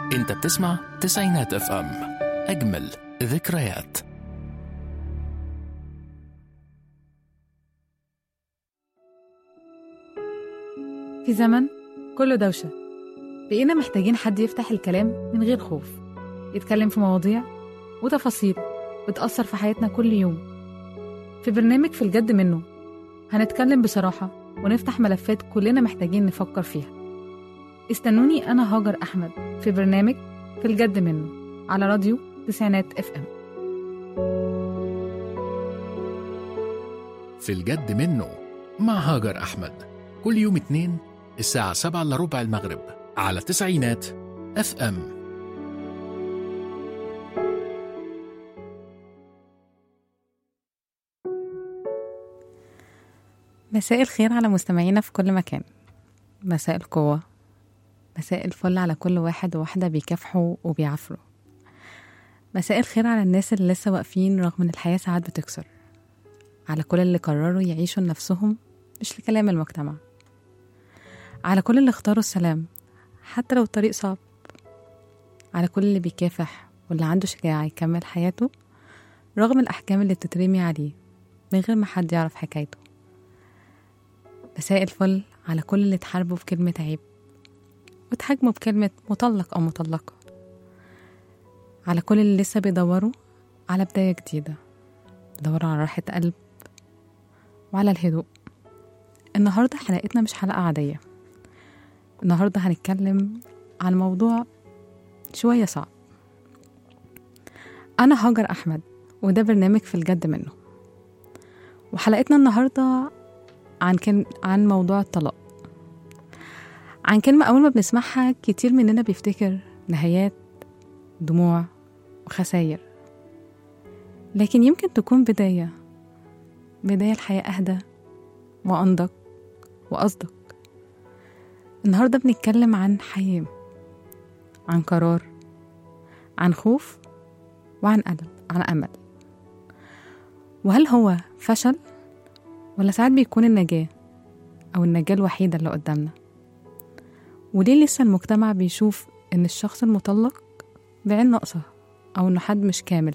انت بتسمع تسعينات اف ام اجمل ذكريات في زمن كله دوشة بقينا محتاجين حد يفتح الكلام من غير خوف يتكلم في مواضيع وتفاصيل بتأثر في حياتنا كل يوم في برنامج في الجد منه هنتكلم بصراحة ونفتح ملفات كلنا محتاجين نفكر فيها استنوني أنا هاجر أحمد في برنامج في الجد منه على راديو تسعينات اف ام في الجد منه مع هاجر أحمد كل يوم اتنين الساعة سبعة إلا ربع المغرب على تسعينات اف ام مساء الخير على مستمعينا في كل مكان مساء القوة مساء الفل على كل واحد وواحدة بيكافحوا وبيعافروا مساء الخير على الناس اللي لسه واقفين رغم ان الحياة ساعات بتكسر على كل اللي قرروا يعيشوا لنفسهم مش لكلام المجتمع على كل اللي اختاروا السلام حتى لو الطريق صعب على كل اللي بيكافح واللي عنده شجاعة يكمل حياته رغم الأحكام اللي بتترمي عليه من غير ما حد يعرف حكايته مساء الفل على كل اللي اتحاربوا بكلمة عيب وتهاجموا بكلمة مطلق أو مطلقة على كل اللي لسه بيدوروا على بداية جديدة بيدوروا على راحة قلب وعلى الهدوء النهاردة حلقتنا مش حلقة عادية النهاردة هنتكلم عن موضوع شوية صعب أنا هاجر أحمد وده برنامج في الجد منه وحلقتنا النهاردة عن كلم... عن موضوع الطلاق عن كلمة أول ما بنسمعها كتير مننا بيفتكر نهايات دموع وخساير لكن يمكن تكون بداية بداية الحياة أهدى وأنضج وأصدق النهاردة بنتكلم عن حياة عن قرار عن خوف وعن ألم عن أمل وهل هو فشل ولا ساعات بيكون النجاة أو النجاة الوحيدة اللي قدامنا وليه لسه المجتمع بيشوف إن الشخص المطلق بعين ناقصة أو إنه حد مش كامل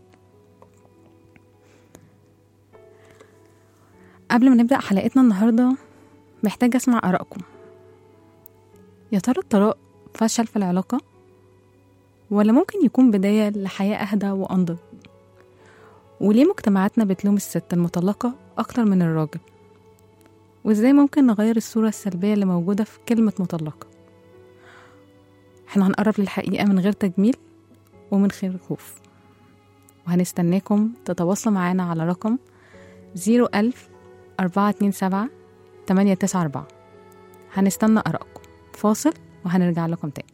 قبل ما نبدأ حلقتنا النهاردة محتاجة أسمع آرائكم يا ترى الطلاق فشل في العلاقة ولا ممكن يكون بداية لحياة أهدى وأنضج وليه مجتمعاتنا بتلوم الست المطلقة أكتر من الراجل وإزاي ممكن نغير الصورة السلبية اللي موجودة في كلمة مطلقة احنا هنقرب للحقيقة من غير تجميل ومن غير خوف وهنستناكم تتواصلوا معانا على رقم زيرو ألف أربعة اتنين سبعة تمانية تسعة أربعة هنستنى آرائكم فاصل وهنرجع لكم تاني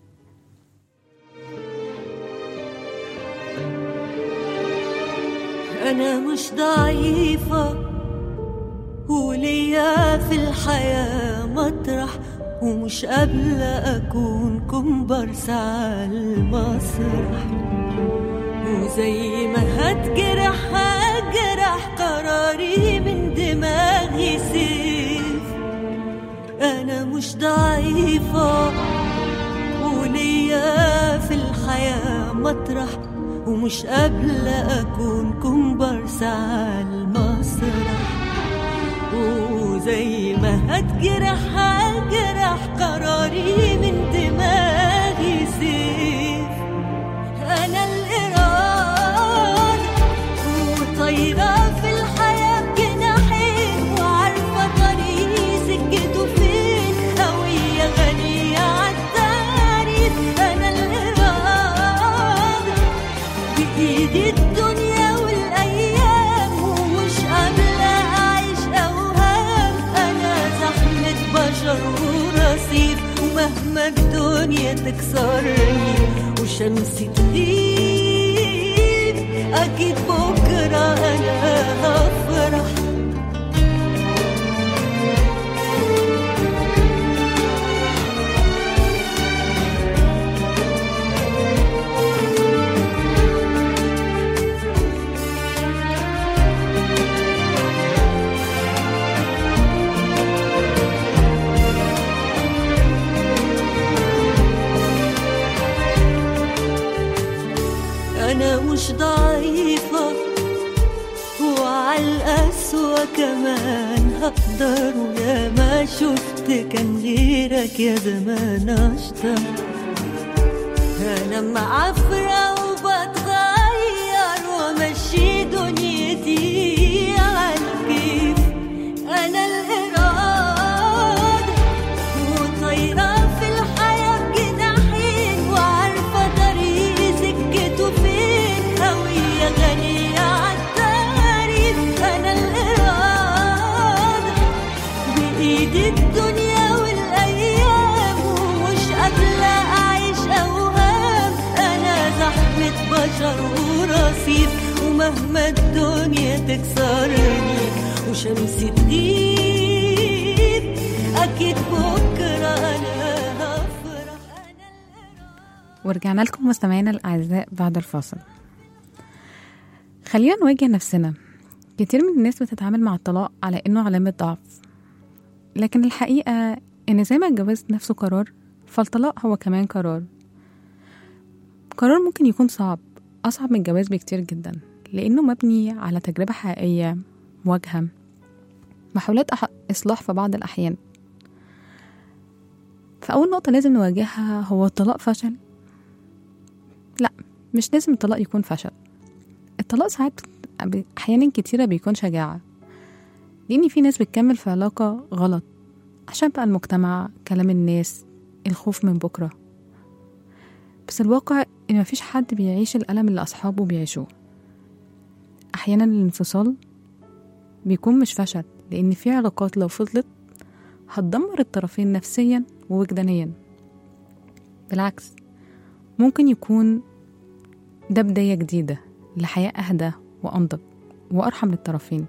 أنا مش ضعيفة وليا في الحياة مطرح ومش قابلة أكون كومبارس على المسرح وزي ما هتجرح هجرح قراري من دماغي سيف أنا مش ضعيفة وليا في الحياة مطرح ومش قابلة أكون كومبارس على المسرح وزي ما هتجرح هجرح قراري من دماغي سيف أنا الإرادة وطايرة في الحياة بجناحين وعارفة طريقي سكته فين هوية غنية عالتعريف أنا الإرادة بإيدي الدنيا والأيام ومش قابلة أعيش أوهام أنا زحمة بشر ورصيف ومهما الدنيا تكسرني وشمسي تغيب أكيد بكرة أنا هفرح كمان هقدر ويا ما شفت كان غيرك يا زمان اشطر انا معفرة وبتغير وامشي دنيتي عالكيف انا الارادة وطايرة في الحياة بجناحين وعارفة طريقي سكته فين هوية غنية عالتعريف أنا الإرادة بإيدي الدنيا والأيام ومش قابلة أعيش أوهام أنا زحمة بشر ورصيف ومهما الدنيا تكسرني وشمس تغيب أكيد بكرة أنا هفرح أنا ورجعنا لكم مستمعينا الأعزاء بعد الفاصل خلينا نواجه نفسنا كتير من الناس بتتعامل مع الطلاق على إنه علامة ضعف لكن الحقيقة إن زي ما الجواز نفسه قرار فالطلاق هو كمان قرار قرار ممكن يكون صعب أصعب من الجواز بكتير جدا لأنه مبني على تجربة حقيقية مواجهة محاولات أح- إصلاح في بعض الأحيان فأول نقطة لازم نواجهها هو الطلاق فشل لا مش لازم الطلاق يكون فشل الطلاق ساعات أحيانا كتيرة بيكون شجاعة لأن في ناس بتكمل في علاقة غلط عشان بقى المجتمع كلام الناس الخوف من بكرة بس الواقع إن مفيش حد بيعيش الألم اللي أصحابه بيعيشوه أحيانا الانفصال بيكون مش فشل لأن في علاقات لو فضلت هتدمر الطرفين نفسيا ووجدانيا بالعكس ممكن يكون ده بداية جديدة لحياة أهدى وأنضج وأرحم للطرفين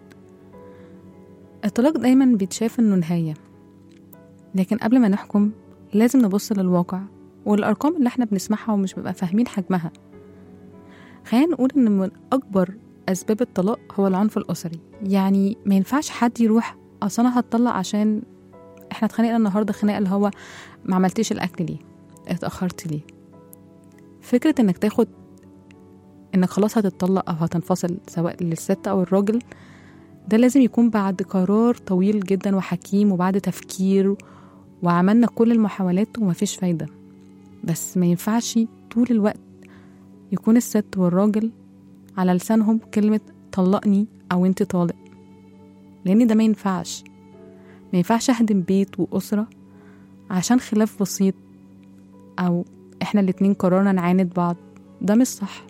الطلاق دايما بيتشاف إنه نهاية لكن قبل ما نحكم لازم نبص للواقع والأرقام اللي احنا بنسمعها ومش بنبقى فاهمين حجمها خلينا نقول إن من أكبر أسباب الطلاق هو العنف الأسري يعني ما ينفعش حد يروح أصل أنا هتطلق عشان احنا اتخانقنا النهارده خناقه اللي هو ما عملتيش الاكل ليه اتاخرت ليه فكره انك تاخد انك خلاص هتتطلق او هتنفصل سواء للست او الراجل ده لازم يكون بعد قرار طويل جدا وحكيم وبعد تفكير وعملنا كل المحاولات ومفيش فايدة بس ما ينفعش طول الوقت يكون الست والراجل على لسانهم كلمة طلقني أو انت طالق لأن ده ما ينفعش ما ينفعش أهدم بيت وأسرة عشان خلاف بسيط أو إحنا الاتنين قررنا نعاند بعض ده مش صح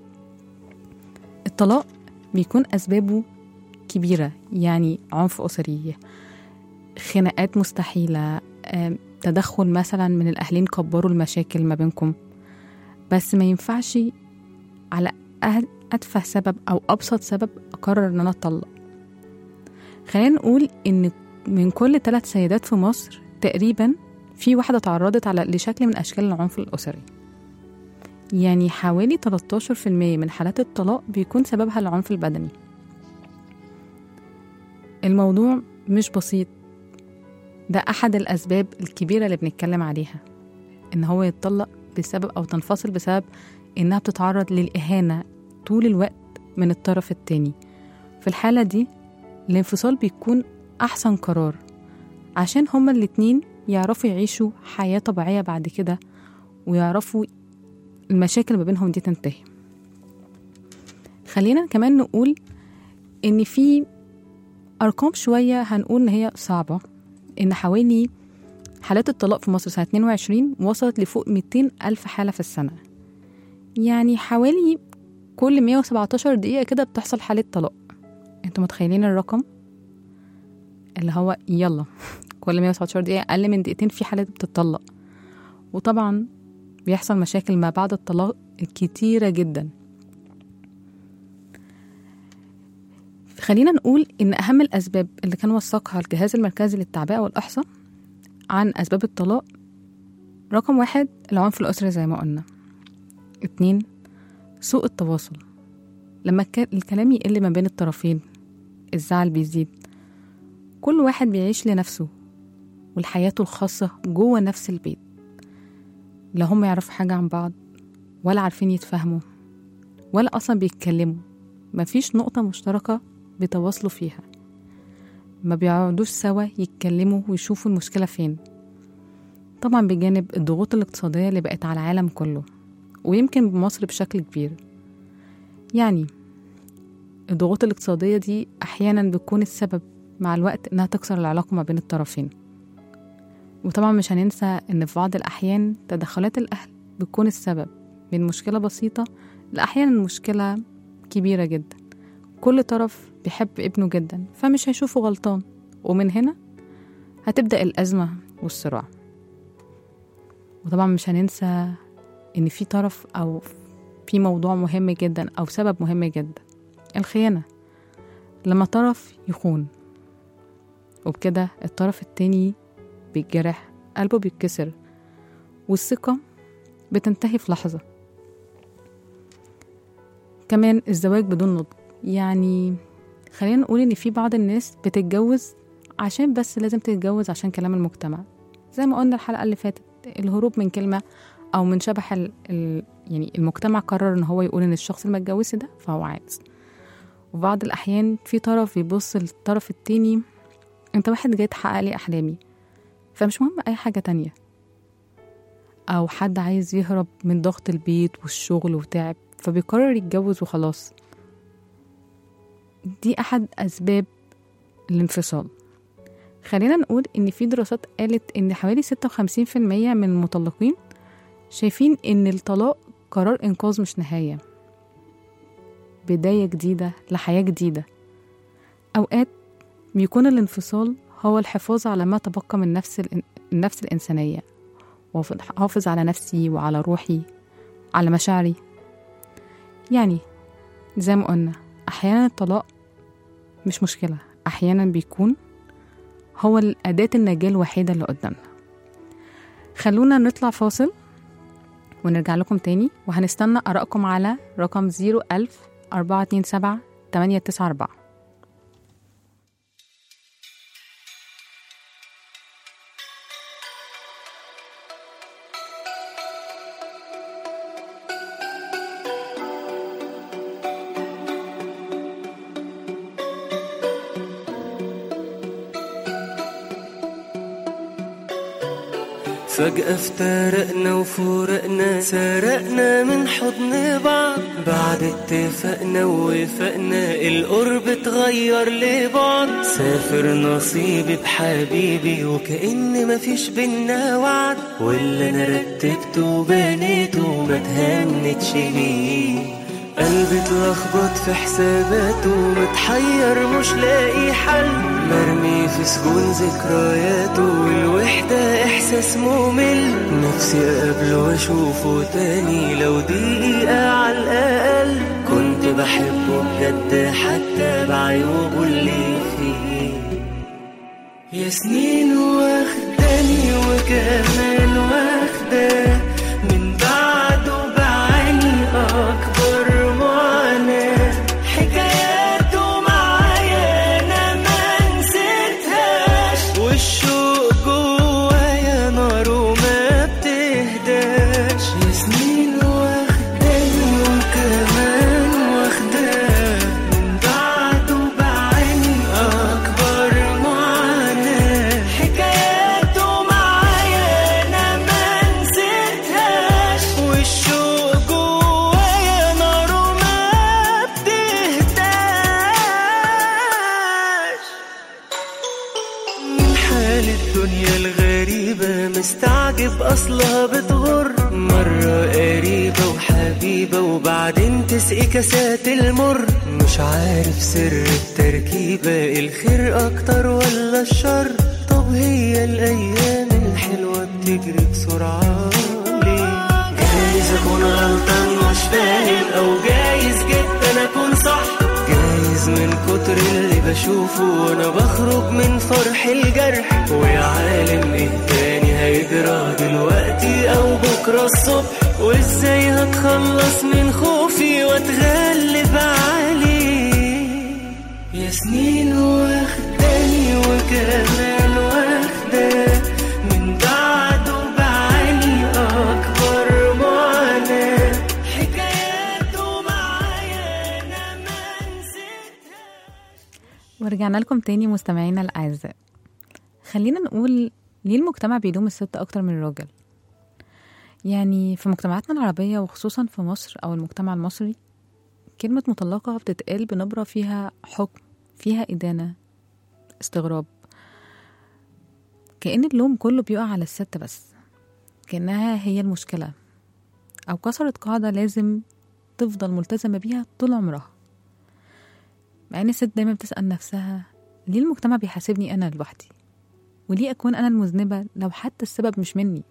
الطلاق بيكون أسبابه كبيرة يعني عنف أسري خناقات مستحيلة آم، تدخل مثلا من الأهلين كبروا المشاكل ما بينكم بس ما ينفعش على أهل أتفه سبب أو أبسط سبب أقرر إن أنا أطلق خلينا نقول إن من كل ثلاث سيدات في مصر تقريبا في واحدة تعرضت على لشكل من أشكال العنف الأسري يعني حوالي 13% من حالات الطلاق بيكون سببها العنف البدني الموضوع مش بسيط ده أحد الأسباب الكبيرة اللي بنتكلم عليها إن هو يتطلق بسبب أو تنفصل بسبب إنها بتتعرض للإهانة طول الوقت من الطرف التاني في الحالة دي الانفصال بيكون أحسن قرار عشان هما الاتنين يعرفوا يعيشوا حياة طبيعية بعد كده ويعرفوا المشاكل ما بينهم دي تنتهي خلينا كمان نقول إن في أرقام شوية هنقول إن هي صعبة إن حوالي حالات الطلاق في مصر سنة 22 وصلت لفوق 200 ألف حالة في السنة يعني حوالي كل 117 دقيقة كده بتحصل حالة طلاق انتوا متخيلين الرقم اللي هو يلا كل 117 دقيقة أقل من دقيقتين في حالات بتطلق وطبعا بيحصل مشاكل ما بعد الطلاق كتيرة جدا خلينا نقول إن أهم الأسباب اللي كان وثقها الجهاز المركزي للتعبئة والإحصاء عن أسباب الطلاق رقم واحد العنف الأسري زي ما قلنا اتنين سوء التواصل لما الك- الكلام يقل ما بين الطرفين الزعل بيزيد كل واحد بيعيش لنفسه والحياته الخاصة جوه نفس البيت لا هم يعرفوا حاجة عن بعض ولا عارفين يتفاهموا ولا أصلا بيتكلموا مفيش نقطة مشتركة بيتواصلوا فيها ما بيقعدوش سوا يتكلموا ويشوفوا المشكلة فين طبعا بجانب الضغوط الاقتصادية اللي بقت على العالم كله ويمكن بمصر بشكل كبير يعني الضغوط الاقتصادية دي أحيانا بتكون السبب مع الوقت إنها تكسر العلاقة ما بين الطرفين وطبعا مش هننسى إن في بعض الأحيان تدخلات الأهل بتكون السبب من مشكلة بسيطة لأحيانا مشكلة كبيرة جدا كل طرف بيحب ابنه جدا فمش هيشوفه غلطان ومن هنا هتبدأ الأزمة والصراع وطبعا مش هننسى إن في طرف أو في موضوع مهم جدا أو سبب مهم جدا الخيانة لما طرف يخون وبكده الطرف التاني بيتجرح قلبه بيتكسر والثقة بتنتهي في لحظة كمان الزواج بدون نضج يعني خلينا نقول ان في بعض الناس بتتجوز عشان بس لازم تتجوز عشان كلام المجتمع زي ما قلنا الحلقة اللي فاتت الهروب من كلمة او من شبح ال... ال... يعني المجتمع قرر ان هو يقول ان الشخص اللي ما اتجوزش ده فهو عايز وفي بعض الاحيان في طرف بيبص للطرف التاني انت واحد جاي تحقق لي احلامي فمش مهم اي حاجة تانية او حد عايز يهرب من ضغط البيت والشغل وتعب فبيقرر يتجوز وخلاص دي احد اسباب الانفصال خلينا نقول ان في دراسات قالت ان حوالي 56% من المطلقين شايفين ان الطلاق قرار انقاذ مش نهاية بداية جديدة لحياة جديدة اوقات بيكون الانفصال هو الحفاظ على ما تبقى من نفس الإن- النفس الإنسانية وحافظ على نفسي وعلى روحي على مشاعري يعني زي ما قلنا أحيانا الطلاق مش مشكلة أحيانا بيكون هو الأداة النجاة الوحيدة اللي قدامنا خلونا نطلع فاصل ونرجع لكم تاني وهنستنى آرائكم على رقم 01000 427 894 فجأة افترقنا وفورقنا سرقنا من حضن بعض بعد اتفقنا ووفقنا القرب اتغير لبعض سافر نصيبي بحبيبي وكأن مفيش بينا وعد واللي انا رتبته وبنيته ما تهنتش بيه قلبي اتلخبط في حساباته متحير مش لاقي حل مرمي في سجون ذكرياته والوحدة إحساس ممل نفسي أقابله وأشوفه تاني لو دقيقة على الأقل كنت بحبه بجد حتى بعيوبه اللي فيه يا سنين واخداني وكمان واخداه من بعده بعاني أكبر معاناة حكاياته معايا أنا ما نسيتهاش والشوق جوايا نار وما بتهداش يا سنين واخداني وكمان واخداه من بعده بعاني أكبر معاناة حكاياته معايا أنا ما نسيتهاش والشوق جوايا نار وما بتهداش من حال الدنيا الغريبة مستعجب أصلها بتغر مرة قريبة وحبيبة وبعدين تسقي كاسات المر مش عارف سر التركيبة الخير أكتر ولا الشر طب هي الأيام الحلوة بتجري بسرعة ليه جايز أكون غلطان مش فاهم أو جايز جدا أكون صح جايز من كتر اللي بشوفه وانا بخرج من فرح الجرح ويا عالم ايه تاني هيجرى دلوقتي او بكره الصبح وازاي هتخلص من خوفي واتغلب عليه يا سنين واخداني وكمان واخداه من بعده بعاني اكبر معاناه حكاياته معايا انا ما نسيتها ورجعنا لكم تاني مستمعينا الأعزاء خلينا نقول ليه المجتمع بيلوم الست أكتر من الراجل يعني في مجتمعاتنا العربية وخصوصا في مصر أو المجتمع المصري كلمة مطلقة بتتقال بنبرة فيها حكم فيها إدانة استغراب كأن اللوم كله بيقع على الست بس كأنها هي المشكلة أو كسرت قاعدة لازم تفضل ملتزمة بيها طول عمرها مع ان الست دايما بتسأل نفسها ليه المجتمع بيحاسبني أنا لوحدي وليه أكون أنا المذنبة لو حتى السبب مش مني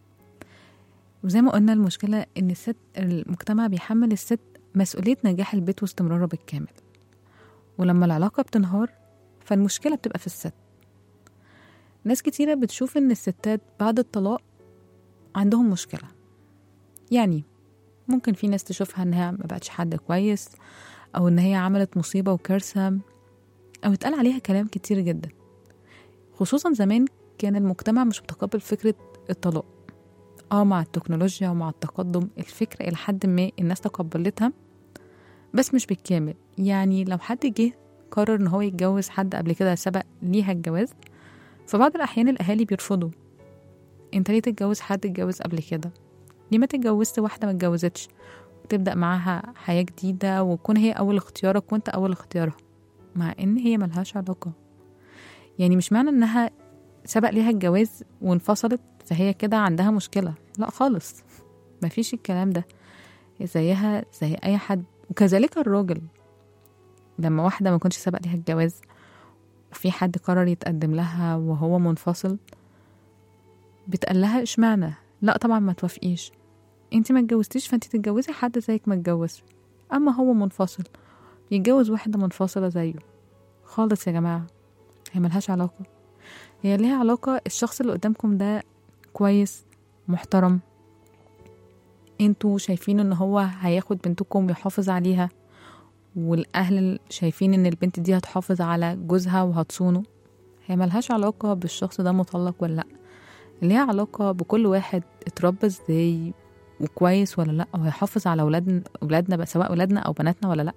وزي ما قلنا المشكلة إن الست المجتمع بيحمل الست مسؤولية نجاح البيت واستمراره بالكامل ولما العلاقة بتنهار فالمشكلة بتبقى في الست ناس كتيرة بتشوف إن الستات بعد الطلاق عندهم مشكلة يعني ممكن في ناس تشوفها إنها مبقتش حد كويس أو إن هي عملت مصيبة وكارثة أو اتقال عليها كلام كتير جدا خصوصا زمان كان المجتمع مش متقبل فكرة الطلاق اه مع التكنولوجيا ومع التقدم الفكرة إلى حد ما الناس تقبلتها بس مش بالكامل يعني لو حد جه قرر إن هو يتجوز حد قبل كده سبق ليها الجواز في بعض الأحيان الأهالي بيرفضوا انت ليه تتجوز حد اتجوز قبل كده ليه ما تتجوزت واحدة ما اتجوزتش وتبدأ معاها حياة جديدة وتكون هي أول اختيارك وانت أول اختيارها مع إن هي ملهاش علاقة يعني مش معنى إنها سبق ليها الجواز وانفصلت فهي كده عندها مشكلة لا خالص مفيش الكلام ده زيها زي أي حد وكذلك الراجل لما واحدة ما كنتش سبق ليها الجواز وفي حد قرر يتقدم لها وهو منفصل بتقال لها اشمعنى لا طبعا ما توافقيش انت ما اتجوزتيش فانت تتجوزي حد زيك ما اتجوز اما هو منفصل يتجوز واحدة منفصلة زيه خالص يا جماعة هي ملهاش علاقة هي ليها علاقة الشخص اللي قدامكم ده كويس محترم انتوا شايفين ان هو هياخد بنتكم ويحافظ عليها والاهل شايفين ان البنت دي هتحافظ على جوزها وهتصونه هي ملهاش علاقة بالشخص ده مطلق ولا لأ ليها علاقة بكل واحد اتربى ازاي وكويس ولا لأ وهيحافظ على ولادنا ولادنا بقى سواء ولادنا أو بناتنا ولا لأ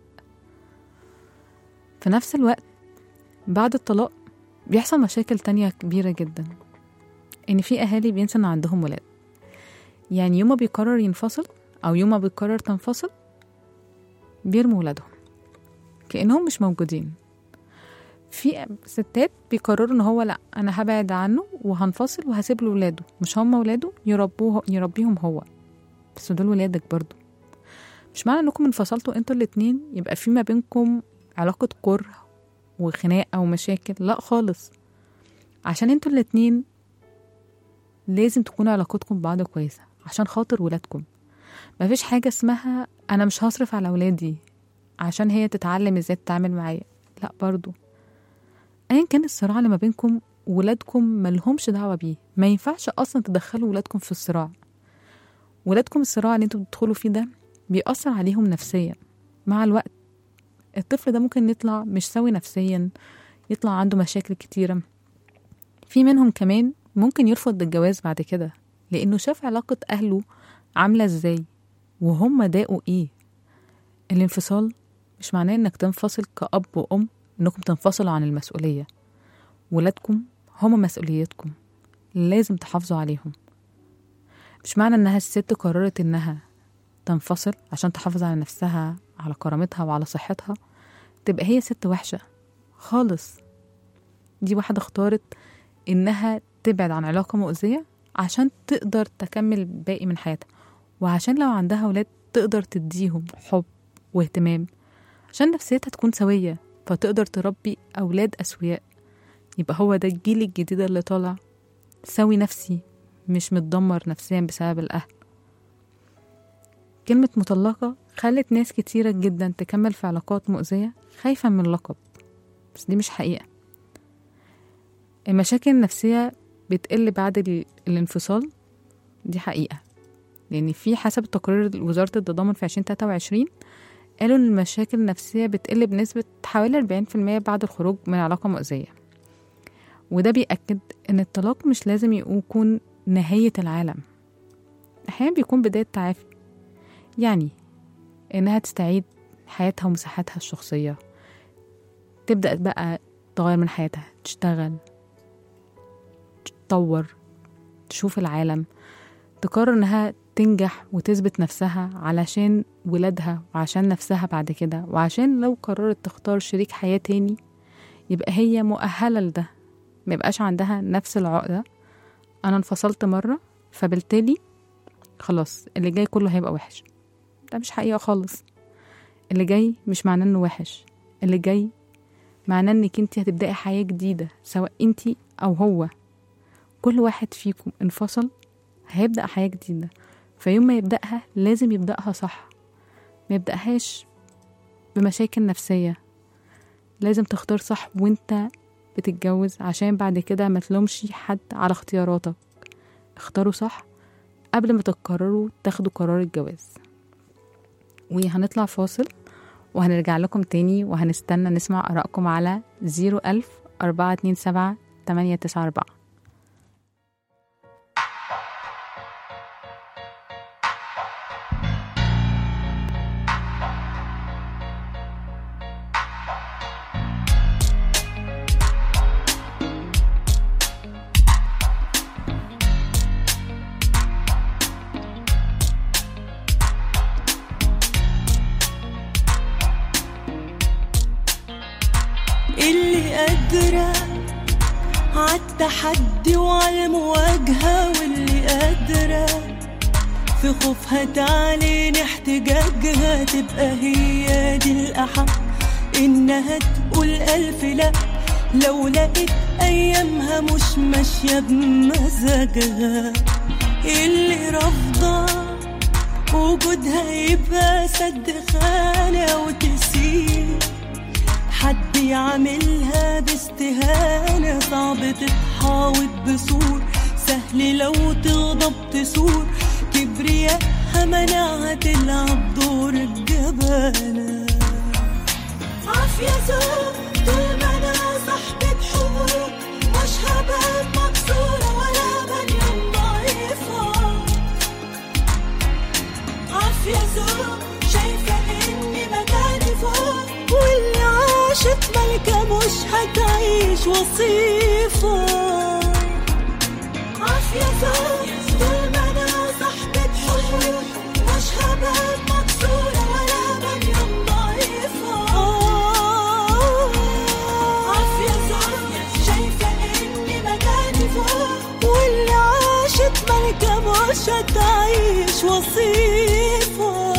في نفس الوقت بعد الطلاق بيحصل مشاكل تانية كبيرة جدا إن في أهالي بينسوا إن عندهم ولاد يعني يوم ما بيقرر ينفصل أو يوم ما بيقرر تنفصل بيرموا ولادهم كأنهم مش موجودين في ستات بيقرروا ان هو لا انا هبعد عنه وهنفصل وهسيب له ولاده مش هم ولاده يربوه يربيهم هو بس دول ولادك برضو مش معنى انكم انفصلتوا انتوا الاتنين يبقى في ما بينكم علاقة كره وخناقة ومشاكل لا خالص عشان انتوا الاتنين لازم تكون علاقتكم ببعض كويسة عشان خاطر ولادكم مفيش حاجة اسمها أنا مش هصرف على ولادي عشان هي تتعلم ازاي تتعامل معايا لا برضو ايا كان الصراع اللي ما بينكم ولادكم ملهمش دعوة بيه ما ينفعش أصلا تدخلوا ولادكم في الصراع ولادكم الصراع اللي انتوا بتدخلوا فيه ده بيأثر عليهم نفسيا مع الوقت الطفل ده ممكن يطلع مش سوي نفسيا يطلع عنده مشاكل كتيرة في منهم كمان ممكن يرفض الجواز بعد كده لأنه شاف علاقة أهله عاملة ازاي وهم داقوا ايه الانفصال مش معناه انك تنفصل كأب وأم انكم تنفصلوا عن المسؤولية ولادكم هما مسؤوليتكم لازم تحافظوا عليهم مش معنى انها الست قررت انها تنفصل عشان تحافظ على نفسها على كرامتها وعلى صحتها تبقى هي ست وحشة خالص دي واحدة اختارت انها تبعد عن علاقة مؤذية عشان تقدر تكمل باقي من حياتها وعشان لو عندها ولاد تقدر تديهم حب واهتمام عشان نفسيتها تكون سوية فتقدر تربي أولاد أسوياء يبقى هو ده الجيل الجديد اللي طالع سوي نفسي مش متدمر نفسيا بسبب الأهل كلمة مطلقة خلت ناس كتيرة جدا تكمل في علاقات مؤذية خايفة من اللقب بس دي مش حقيقة المشاكل النفسية بتقل بعد ال- الانفصال دي حقيقة لأن في حسب تقرير وزارة التضامن في 2023 قالوا إن المشاكل النفسية بتقل بنسبة حوالي 40% بعد الخروج من علاقة مؤذية وده بيأكد إن الطلاق مش لازم يكون نهاية العالم أحيانا بيكون بداية تعافي يعني إنها تستعيد حياتها ومساحتها الشخصية تبدأ بقى تغير من حياتها تشتغل تطور تشوف العالم تقرر انها تنجح وتثبت نفسها علشان ولادها وعشان نفسها بعد كده وعشان لو قررت تختار شريك حياة تاني يبقى هي مؤهلة لده ما يبقاش عندها نفس العقدة أنا انفصلت مرة فبالتالي خلاص اللي جاي كله هيبقى وحش ده مش حقيقة خالص اللي جاي مش معناه انه وحش اللي جاي معناه انك انت هتبدأي حياة جديدة سواء انت او هو كل واحد فيكم انفصل هيبدأ حياة جديدة فيوم ما يبدأها لازم يبدأها صح ما يبدأهاش بمشاكل نفسية لازم تختار صح وانت بتتجوز عشان بعد كده ما تلومش حد على اختياراتك اختاروا صح قبل ما تقرروا تاخدوا قرار الجواز وهنطلع فاصل وهنرجع لكم تاني وهنستنى نسمع آرائكم على 01000 427 894 اللي قادرة عالتحدي وعالمواجهة واللي قادرة في خوفها تعلن احتجاجها تبقى هي دي الأحق إنها تقول ألف لأ لو لقيت أيامها مش ماشية بمزاجها اللي رافضة وجودها يبقى سد خانة وتسيب حد يعملها باستهانة صعب تتحاوط بسور سهل لو تغضب تسور كبرياءها منعها تلعب دور الجبانة عافية زوج طول ما انا صاحبة حقوق مش هبقى مكسورة ولا بنيان ضعيفة عافية زوج شايفة اني مكاني فوق واللي عاشت ملكة مش هتعيش وصيفة عافية زوج طول ما انا صاحبة حقوق مش هبقى مكسورة ولا بنيان ضعيفة عافية زوج شايفة اني مكاني فوق واللي عاشت ملكة مش هتعيش وصيفة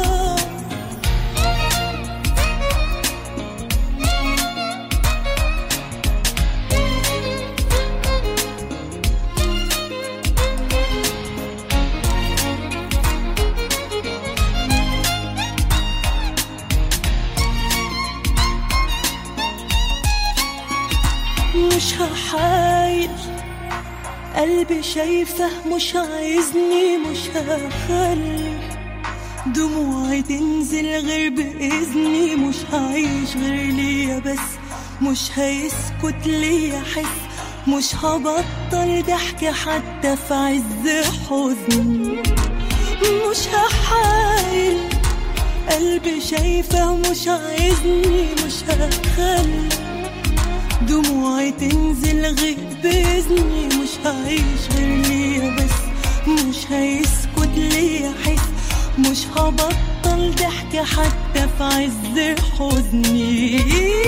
مش هحايل قلبي شايفه مش عايزني مش هخلي دموعي تنزل غير بإذني مش هعيش غير ليا بس مش هيسكت ليا حس مش هبطل ضحك حتى في عز حزني مش هحايل قلبي شايفه مش عايزني مش هخلي دموعي تنزل غير بإذني مش هعيش غير ليا بس مش هيسكت ليا حس مش هبطل ضحك حتى في عز حزني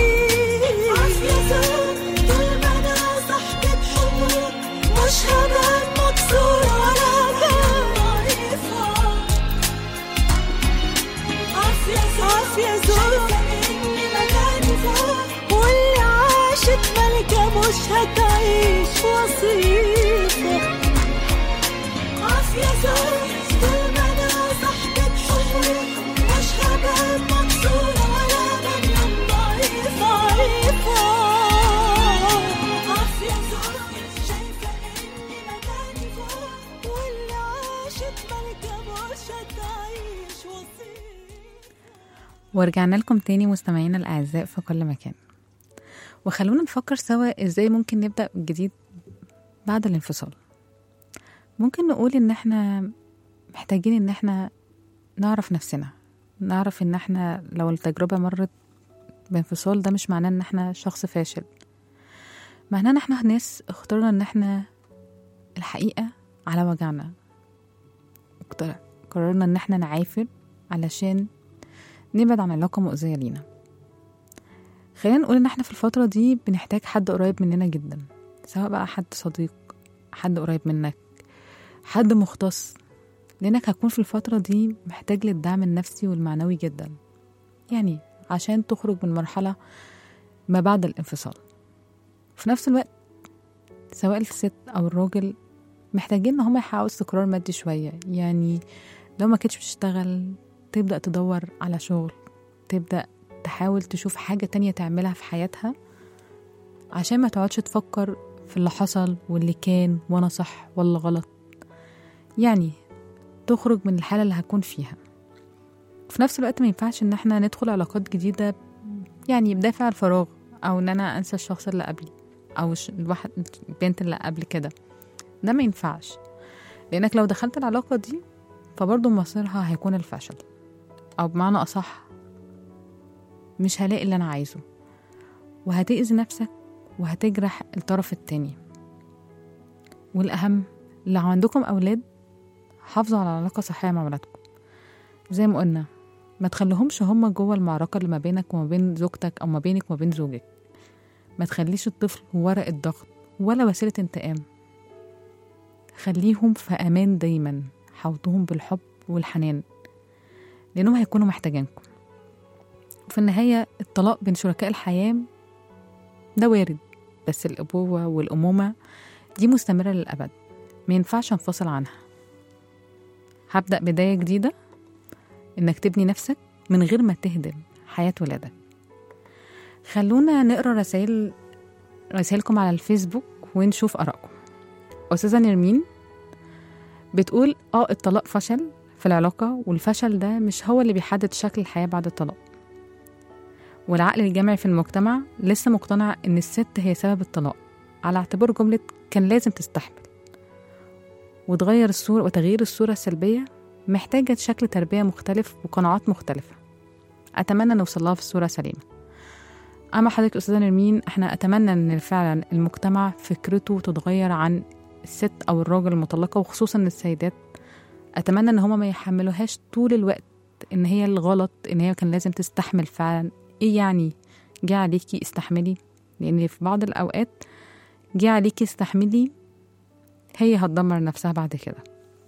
مش هبقى مكسورة ولا ضعيفة عافية زوج إني مكاني فوق واللي عاشت ملكة مش هتعيش وصيفة عافية زوج طول ما أنا صاحبة حقوق مش هبقى مكسورة ولا بنيان ضعيفة ضعيفة عافية زوج شايفة إني مكاني فوق واللي عاشت ملكة مش هتعيش وصيفة ورجعنا لكم تاني مستمعينا الأعزاء في كل مكان وخلونا نفكر سوا ازاي ممكن نبدأ جديد بعد الانفصال ممكن نقول ان احنا محتاجين ان احنا نعرف نفسنا نعرف ان احنا لو التجربة مرت بانفصال ده مش معناه ان احنا شخص فاشل معناه ان احنا ناس اخترنا ان احنا الحقيقة على وجعنا اقتر- قررنا ان احنا نعافر علشان نبعد عن علاقة مؤذية لينا خلينا نقول ان احنا في الفترة دي بنحتاج حد قريب مننا جدا سواء بقى حد صديق حد قريب منك حد مختص لانك هتكون في الفترة دي محتاج للدعم النفسي والمعنوي جدا يعني عشان تخرج من مرحلة ما بعد الانفصال في نفس الوقت سواء الست أو الراجل محتاجين إن هما يحققوا استقرار مادي شوية يعني لو ما كنتش بتشتغل تبدأ تدور على شغل تبدأ تحاول تشوف حاجة تانية تعملها في حياتها عشان ما تقعدش تفكر في اللي حصل واللي كان وانا صح ولا غلط يعني تخرج من الحالة اللي هكون فيها في نفس الوقت ما ينفعش ان احنا ندخل علاقات جديدة يعني بدافع الفراغ او ان انا انسى الشخص اللي قبلي او الش- الواحد البنت اللي قبل كده ده ما ينفعش لانك لو دخلت العلاقة دي فبرضه مصيرها هيكون الفشل او بمعنى اصح مش هلاقي اللي انا عايزه وهتأذي نفسك وهتجرح الطرف التاني والأهم لو عندكم أولاد حافظوا على علاقة صحية مع ولادكم زي ما قلنا ما تخليهمش هما جوه المعركة اللي ما بينك وما بين زوجتك أو ما بينك وما بين زوجك ما تخليش الطفل ورق الضغط ولا وسيلة انتقام خليهم في أمان دايما حوطهم بالحب والحنان لأنهم هيكونوا محتاجينكم وفي النهاية الطلاق بين شركاء الحياة ده وارد بس الأبوة والأمومة دي مستمرة للأبد ما ينفعش انفصل عنها هبدأ بداية جديدة إنك تبني نفسك من غير ما تهدم حياة ولادك خلونا نقرا رسائل رسائلكم على الفيسبوك ونشوف آرائكم أستاذة نرمين بتقول اه الطلاق فشل في العلاقة والفشل ده مش هو اللي بيحدد شكل الحياة بعد الطلاق والعقل الجمعي في المجتمع لسه مقتنع إن الست هي سبب الطلاق على اعتبار جملة كان لازم تستحمل وتغير الصورة وتغيير الصورة السلبية محتاجة شكل تربية مختلف وقناعات مختلفة أتمنى نوصل لها في الصورة سليمة أما حضرتك أستاذة نرمين إحنا أتمنى إن فعلا المجتمع فكرته تتغير عن الست أو الراجل المطلقة وخصوصا السيدات أتمنى إن هما ما يحملوهاش طول الوقت إن هي الغلط إن هي كان لازم تستحمل فعلا إيه يعني جه عليكي استحملي لأن في بعض الأوقات جه عليكي استحملي هي هتدمر نفسها بعد كده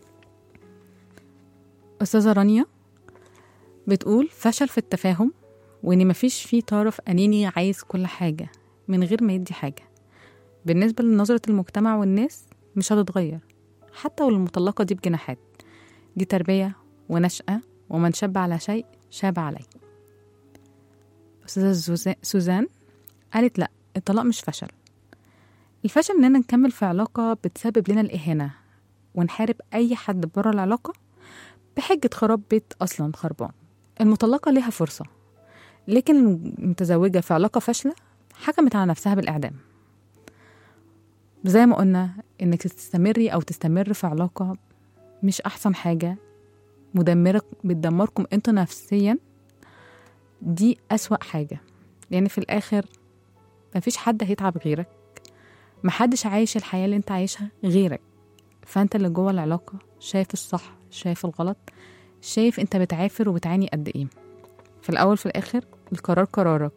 أستاذة رانيا بتقول فشل في التفاهم وإن مفيش فيه طرف أناني عايز كل حاجة من غير ما يدي حاجة بالنسبة لنظرة المجتمع والناس مش هتتغير حتى والمطلقة دي بجناحات دي تربية ونشأة ومن شاب على شيء شاب عليه أستاذة زوزا- سوزان قالت لأ الطلاق مش فشل الفشل إننا نكمل في علاقة بتسبب لنا الإهانة ونحارب أي حد بره العلاقة بحجة خراب بيت أصلا خربان المطلقة ليها فرصة لكن المتزوجة في علاقة فاشلة حكمت على نفسها بالإعدام زي ما قلنا إنك تستمري أو تستمر في علاقة مش أحسن حاجة مدمرة بتدمركم انتوا نفسيا دي أسوأ حاجة لأن في الآخر مفيش حد هيتعب غيرك محدش عايش الحياة اللي انت عايشها غيرك فانت اللي جوه العلاقة شايف الصح شايف الغلط شايف انت بتعافر وبتعاني قد ايه في الأول في الآخر القرار قرارك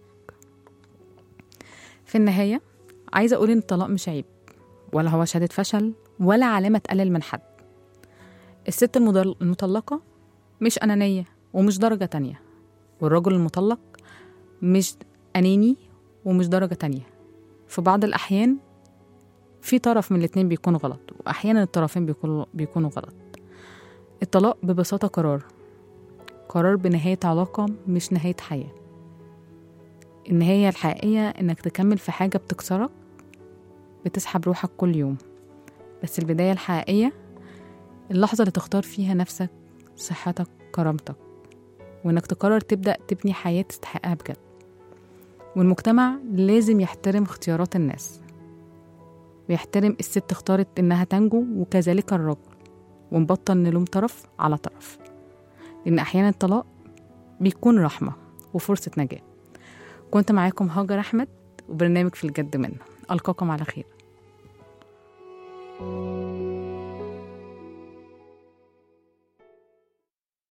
في النهاية عايزة أقول إن الطلاق مش عيب ولا هو شهادة فشل ولا علامة تقلل من حد الست المضل- المطلقة مش أنانية ومش درجة تانية والرجل المطلق مش أناني ومش درجة تانية في بعض الأحيان في طرف من الاتنين بيكون غلط وأحيانا الطرفين بيكونوا بيكونوا غلط الطلاق ببساطة قرار قرار بنهاية علاقة مش نهاية حياة النهاية الحقيقية إنك تكمل في حاجة بتكسرك بتسحب روحك كل يوم بس البداية الحقيقية اللحظة اللي تختار فيها نفسك صحتك كرامتك وإنك تقرر تبدأ تبني حياة تستحقها بجد والمجتمع لازم يحترم اختيارات الناس ويحترم الست اختارت إنها تنجو وكذلك الرجل ونبطل نلوم طرف على طرف لأن أحيانا الطلاق بيكون رحمة وفرصة نجاة كنت معاكم هاجر أحمد وبرنامج في الجد منه ألقاكم على خير